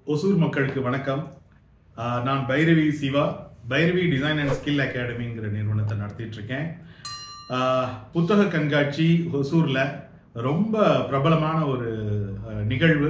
ஒசூர் மக்களுக்கு வணக்கம் ஆஹ் நான் Bhairavi Siva Bhairavi design and skill அகாடமிங்கிற நிறுவனத்தை நடத்திட்டு இருக்கேன் ஆஹ் புத்தக கண்காட்சி ஒசூர்ல ரொம்ப பிரபலமான ஒரு ஆஹ், நிகழ்வு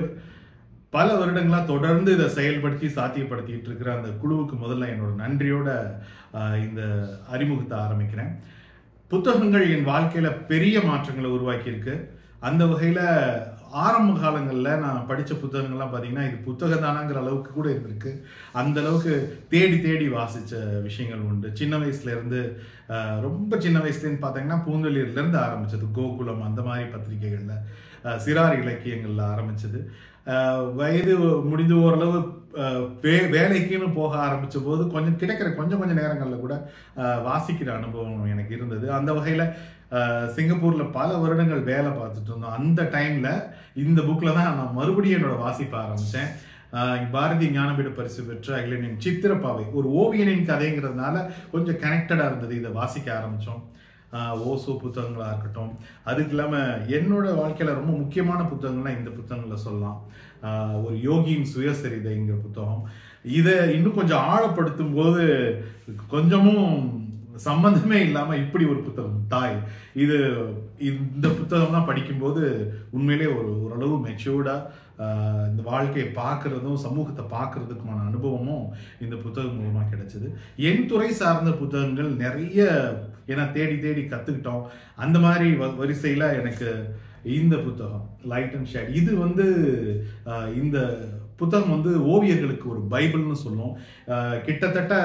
பல வருடங்களா தொடர்ந்து இதை செயல்படுத்தி சாத்தியப்படுத்திட்டு இருக்கிற அந்த குழுவுக்கு முதல்ல என்னோட நன்றியோட ஆஹ், இந்த அறிமுகத்தை ஆரம்பிக்கிறேன் புத்தகங்கள் என் வாழ்க்கையில பெரிய மாற்றங்களை உருவாக்கியிருக்கு அந்த வகையில ஆரம்ப காலங்களில் நான் படித்த புத்தகங்கள்லாம் பார்த்தீங்கன்னா இது புத்தகம் தானாங்கிற அளவுக்கு கூட இருந்திருக்கு அந்த அளவுக்கு தேடி தேடி வாசித்த விஷயங்கள் உண்டு சின்ன வயசுல இருந்து ஆஹ், ரொம்ப சின்ன வயசுலேருந்து பார்த்தீங்கன்னா பூந்தொழிலிருந்து ஆரம்பிச்சது கோகுலம் அந்த மாதிரி பத்திரிகைகளில் ஆஹ், சிறார் இலக்கியங்களில் ஆரம்பிச்சது ஆஹ், வயது முடிந்து ஓரளவு ஆஹ், வே வேலைக்குன்னு போக ஆரம்பிச்ச போது கொஞ்சம் கிடைக்கிற கொஞ்சம் கொஞ்சம் நேரங்களில் கூட ஆஹ், வாசிக்கிற அனுபவம் எனக்கு இருந்தது அந்த வகையில் சிங்கப்பூர்ல பல வருடங்கள் வேலை பார்த்துட்டு இருந்தோம் அந்த டைம்ல இந்த புக்ல தான் நான் மறுபடியும் என்னோட வாசிப்ப ஆரம்பிச்சேன் ஆஹ் பாரதி ஞானபீட பரிசு பெற்ற அகிலனின் சித்திரப்பாவை ஒரு ஓவியனின் கதைங்கிறதுனால கொஞ்சம் கனெக்டடா இருந்தது இதை வாசிக்க ஆரம்பிச்சோம் ஆஹ் ஓசோ புத்தகங்களா இருக்கட்டும் அதுக்கு இல்லாம என்னோட வாழ்க்கையில ரொம்ப முக்கியமான புத்தகங்கள்லாம் இந்த புத்தகங்களை சொல்லலாம் ஆஹ் ஒரு யோகியின் சுயசரிதைங்கிற புத்தகம் இதை இன்னும் கொஞ்சம் ஆழப்படுத்தும் போது கொஞ்சமும் சம்பந்தமே இல்லாம இப்படி ஒரு புத்தகம் தாய் இது இந்த புத்தகம் தான் படிக்கும்போது உண்மையிலே ஒரு ஓரளவு மெச்சூர்டா இந்த வாழ்க்கையை பார்க்கறதும் சமூகத்தை பார்க்கறதுக்குமான அனுபவமும் இந்த புத்தகம் மூலமா கிடைச்சது என் துறை சார்ந்த புத்தகங்கள் நிறைய ஏன்னா தேடி தேடி கத்துக்கிட்டோம் அந்த மாதிரி வ- வரிசையில எனக்கு இந்த புத்தகம் லைட் அண்ட் ஷேட் இது வந்து ஆஹ், இந்த புத்தகம் வந்து ஓவியர்களுக்கு ஒரு பைபிள்னு சொல்லுவோம் ஆஹ், கிட்டத்தட்ட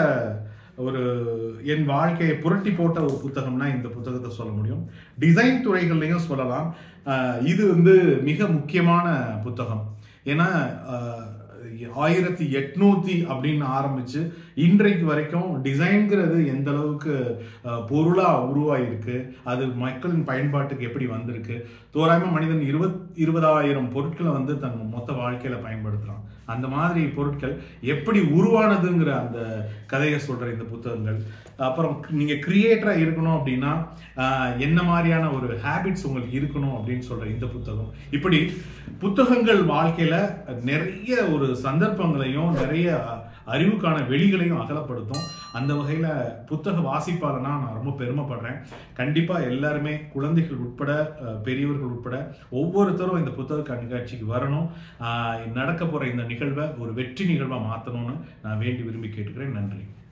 ஒரு என் வாழ்க்கையை புரட்டி போட்ட ஒரு புத்தகம்னா இந்த புத்தகத்தை சொல்ல முடியும் டிசைன் துறைகள்லையும் சொல்லலாம் ஆஹ் இது வந்து மிக முக்கியமான புத்தகம் ஏன்னா ஆஹ் ஆயிரத்தி எட்நூத்தி அப்படின்னு ஆரம்பிச்சு இன்றைக்கு வரைக்கும் டிசைன்ங்கிறது எந்த அளவுக்கு ஆஹ், பொருளா உருவாயிருக்கு அது மக்களின் பயன்பாட்டுக்கு எப்படி வந்திருக்கு தோராயமா மனிதன் இருபத் இருபதாயிரம் பொருட்களை வந்து தன் மொத்த வாழ்க்கையில பயன்படுத்துறான் அந்த மாதிரி பொருட்கள் எப்படி உருவானதுங்கிற அந்த கதையை சொல்ற இந்த புத்தகங்கள் அப்புறம் நீங்க கிரியேட்டரா இருக்கணும் அப்படின்னா ஆஹ், என்ன மாதிரியான ஒரு ஹேபிட்ஸ் உங்களுக்கு இருக்கணும் அப்படின்னு சொல்ற இந்த புத்தகம் இப்படி புத்தகங்கள் வாழ்க்கையில நிறைய ஒரு சந்தர்ப்பங்களையும் நிறைய அறிவுக்கான வெளிகளையும் அகலப்படுத்தும் அந்த வகையில புத்தக வாசிப்பாளனா நான் ரொம்ப பெருமைப்படுறேன் கண்டிப்பா எல்லாருமே குழந்தைகள் உட்பட அஹ், பெரியவர்கள் உட்பட ஒவ்வொருத்தரும் இந்த புத்தக கண்காட்சிக்கு வரணும் ஆஹ், நடக்க போற இந்த நிகழ்வை ஒரு வெற்றி நிகழ்வா மாத்தணும்னு நான் வேண்டி விரும்பி கேட்டுக்கிறேன் நன்றி